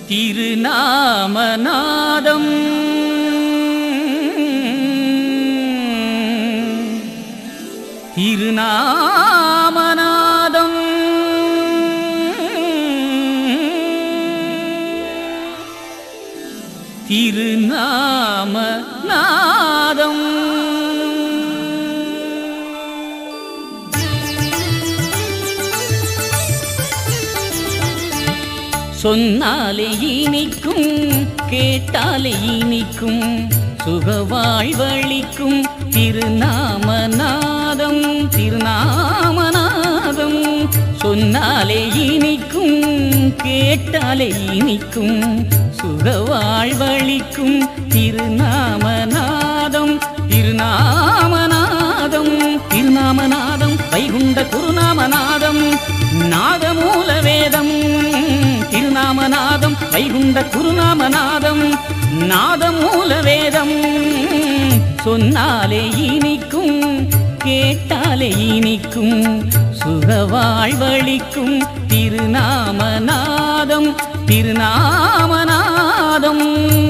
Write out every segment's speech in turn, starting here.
திருநாமநாதம் திருநாமநாதம் திருநாமநாதம் சொன்னாலே இனிக்கும் கேட்டாலே இனிக்கும் சுகவாழ்வழிக்கும் திருநாமநாதம் திருநாமநாதம் சொன்னாலே இனிக்கும் கேட்டாலே இனிக்கும் சுகவாழ்வழிக்கும் திருநாமநாதம் திருநாமநாதம் திருநாமநாதம் வைகுண்ட குருநாமநாதம் நாதமூல வேதம் திருநாமநாதம் வைகுண்ட குருநாமநாதம் நாதமூல வேதம் சொன்னாலே இனிக்கும் கேட்டாலே இனிக்கும் சுகவாழ்வழிக்கும் திருநாமநாதம் திருநாமநாதம்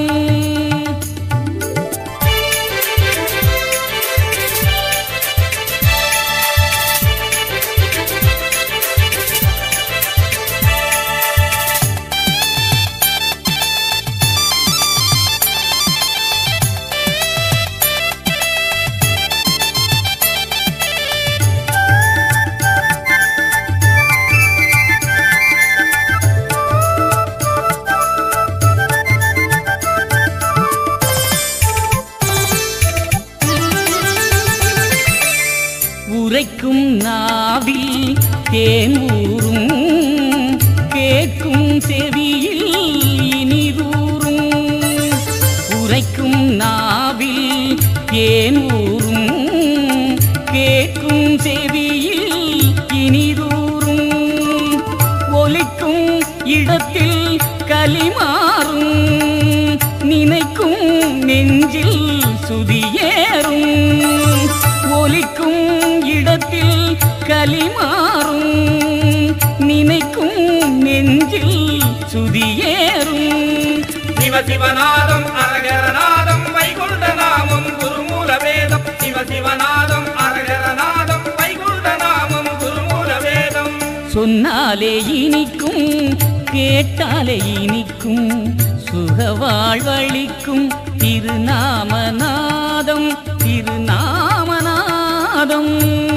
உரைக்கும் நாவில் தேன் ஊறும் கேட்கும் செவியில் இனிதூறும் உரைக்கும் நாவில் தேன் ஊறும் கேட்கும் செவியில் இனிதூறும் ஒலிக்கும் இடத்தில் களிமாறும் நினைக்கும் நெஞ்சில் சுதியேறும் ஒலிக்கும் இடத்தில் களிமாறும் நினைக்கும் நெஞ்சில் சுதியேறும் சிவ சிவநாதம் அரகரநாதம் வைகுண்ட நாமம் குருமூல வேதம் சிவ சிவநாதம் அரகரநாதம் வைகுண்ட நாமம் குருமூல வேதம் சொன்னாலே இனிக்கும் கேட்டாலே இனிக்கும் சுகவாழ்வழிக்கும் திருநாமநாதம் திருநாமநாதம்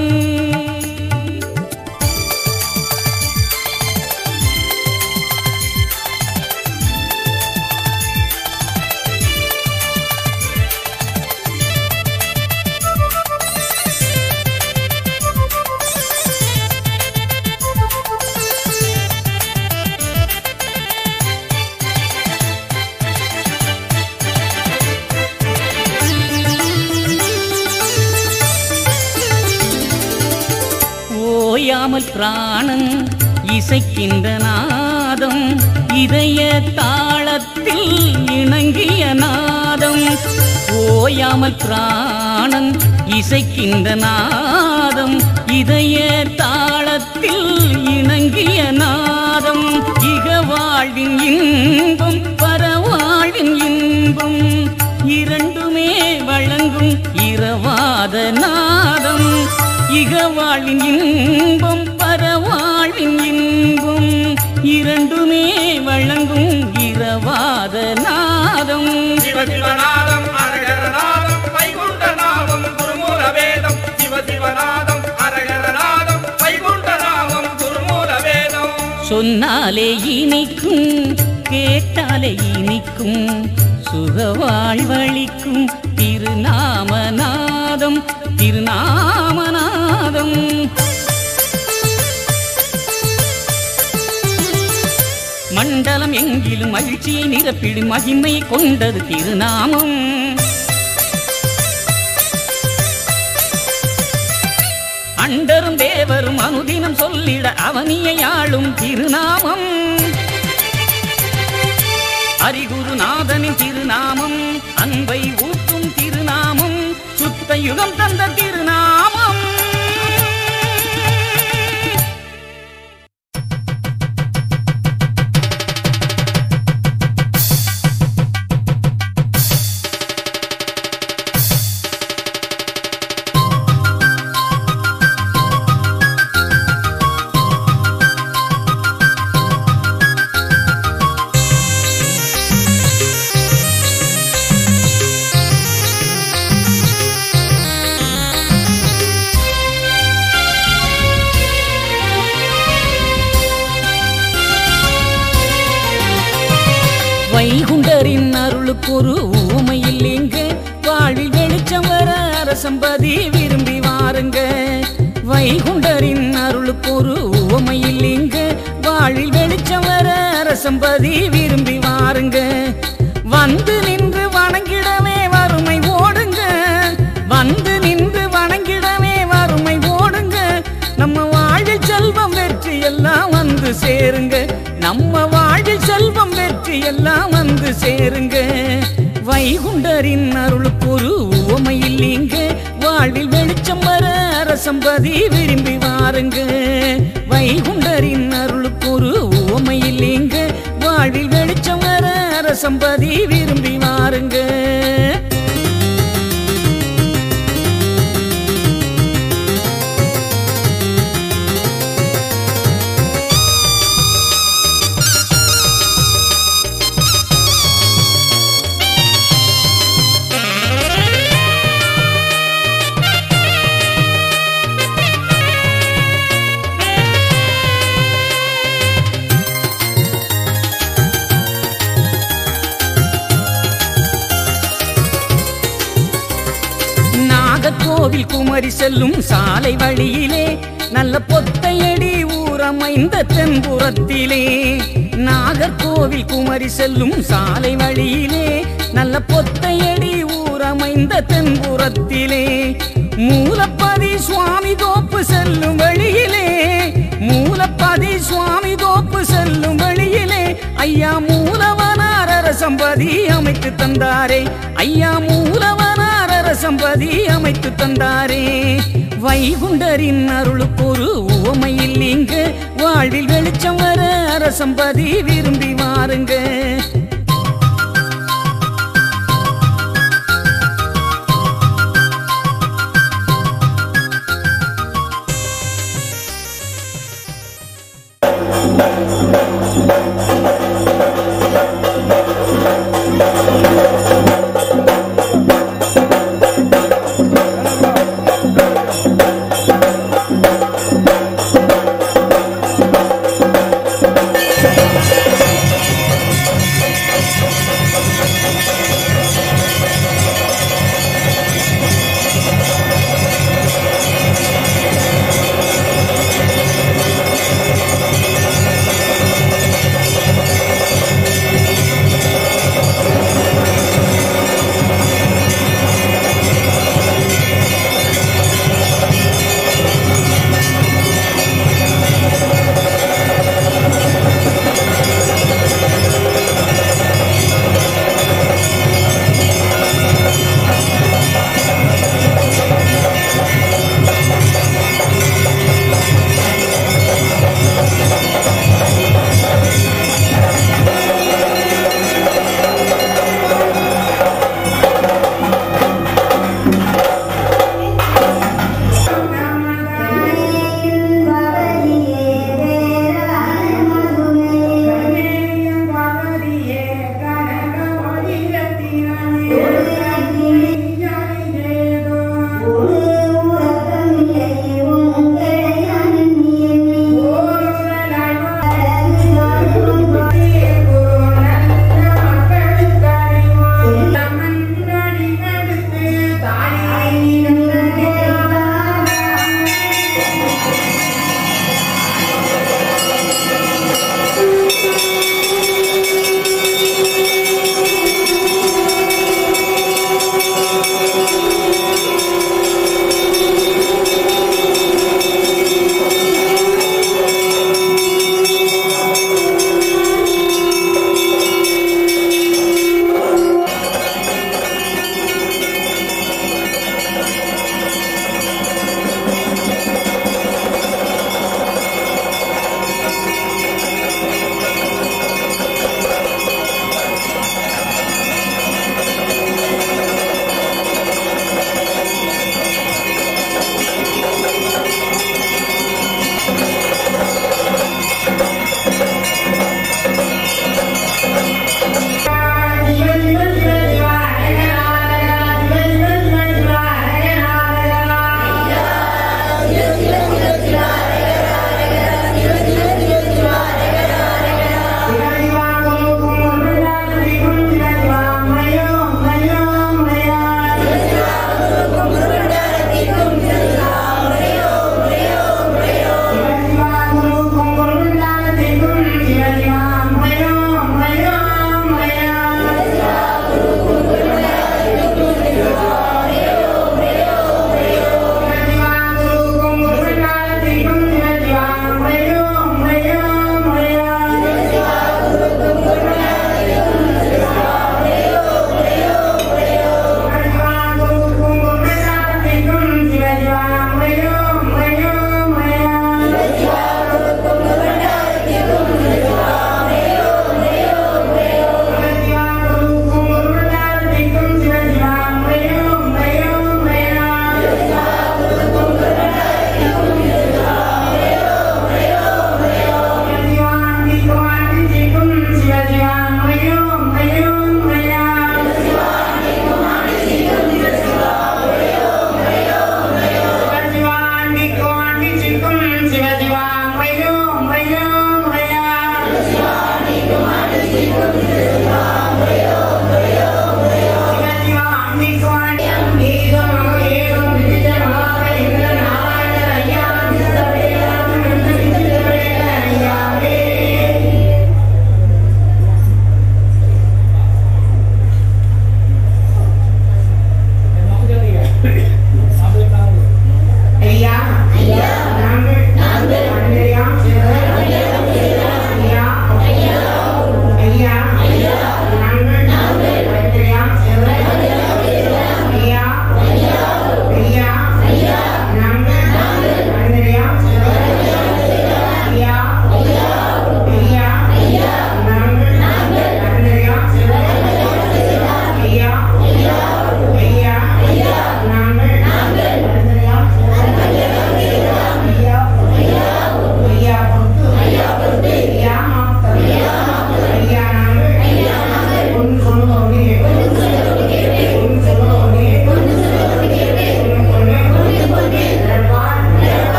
ஓயாமல் பிராணன் இசைக்கின்ற நாதம் இதய தாளத்தில் இணங்கிய நாதம் ஓயாமல் பிராணன் இசைக்கின்ற நாதம் இதய தாளத்தில் இணங்கிய நாதம் இக வாழ்வின் இன்பம் பரவாழ்வின் இன்பம் இரண்டுமே வழங்கும் இரவாத நாதம் இக வாழ்வின் இன்பம் பரவாழ்வின் இன்பம் இரண்டுமே வழங்கும் இரவாத நாதம் சிவ சிவநாதம் அரகரநாதம் வைகுண்ட நாமம் குருமூல வேதம் சிவ சிவநாதம் அரகரநாதம் வைகுண்ட நாமம் குருமூல வேதம் சொன்னாலே இனிக்கும் கேட்டாலே இனிக்கும் சுகவாழ்வழிக்கும் திருநாமநாதம் திருநாமநாதம் மண்டலம் எங்கிலும் மகிழ்ச்சியை நிரப்பிடும் மகிமை கொண்டது திருநாமம் அண்டரும் தேவரும் அனுதினம் சொல்லிட அவனியை ஆளும் திருநாமம் ஹரிகுருநாதனின் திருநாமம் அன்பை ஊட்டும் திருநாமம் சுத்த யுகம் தந்த திருநாமம் அருளுக்கு ஒரு ஊமை இல்லைங்க வாழ்வில் வெளிச்சம் வர அரசம்பதி விரும்பி வாருங்க வைகுண்டரின் அருளுக்கு ஒரு ஊமை இல்லைங்க வாழ்வில் வெளிச்சம் வர அரசம்பதி விரும்பி வாருங்க வந்து நின்று வணங்கிடவே வறுமை ஓடுங்க வந்து நின்று வணங்கிடவே வறுமை ஓடுங்க நம்ம வாழ்வில் செல்வம் வெற்றி எல்லாம் வந்து சேருங்க நம்ம வாழ்வில் செல்வம் வெற்றி எல்லாம் வந்து சேருங்க வைகுண்டரின் அருளுக்கு ஒரு உவமை இல்லைங்க வாழ்வில் வெளிச்சம் வர அரசம்பதி விரும்பி வாருங்க வைகுண்டரின் அருளுக்கு ஒரு உவமை இல்லைங்க வாழ்வில் வெளிச்சம் வர அரசம்பதி விரும்பி வாருங்க நாகர்கோவில் குமரி செல்லும் சாலை வழியிலே நல்ல பொத்தையடி ஊரமைந்த தென்புறத்திலே நாகர்கோவில் குமரி செல்லும் சாலை வழியிலே நல்ல பொத்தையடி ஊரமைந்த தென்புறத்திலே மூலப்பதி சுவாமி தோப்பு செல்லும் வழியிலே மூலப்பதி சுவாமி தோப்பு செல்லும் வழியிலே ஐயா மூலவனார் அரசம்பதி அமைத்து தந்தாரே ஐயா மூலவனார் அரசம்பதி அமைத்து தந்தாரே வைகுண்டரின் அருளுக்கு ஒரு உவமை இல்லைங்க வாழ்வில் வெளிச்சம் வர அரசம்பதி விரும்பி வாருங்க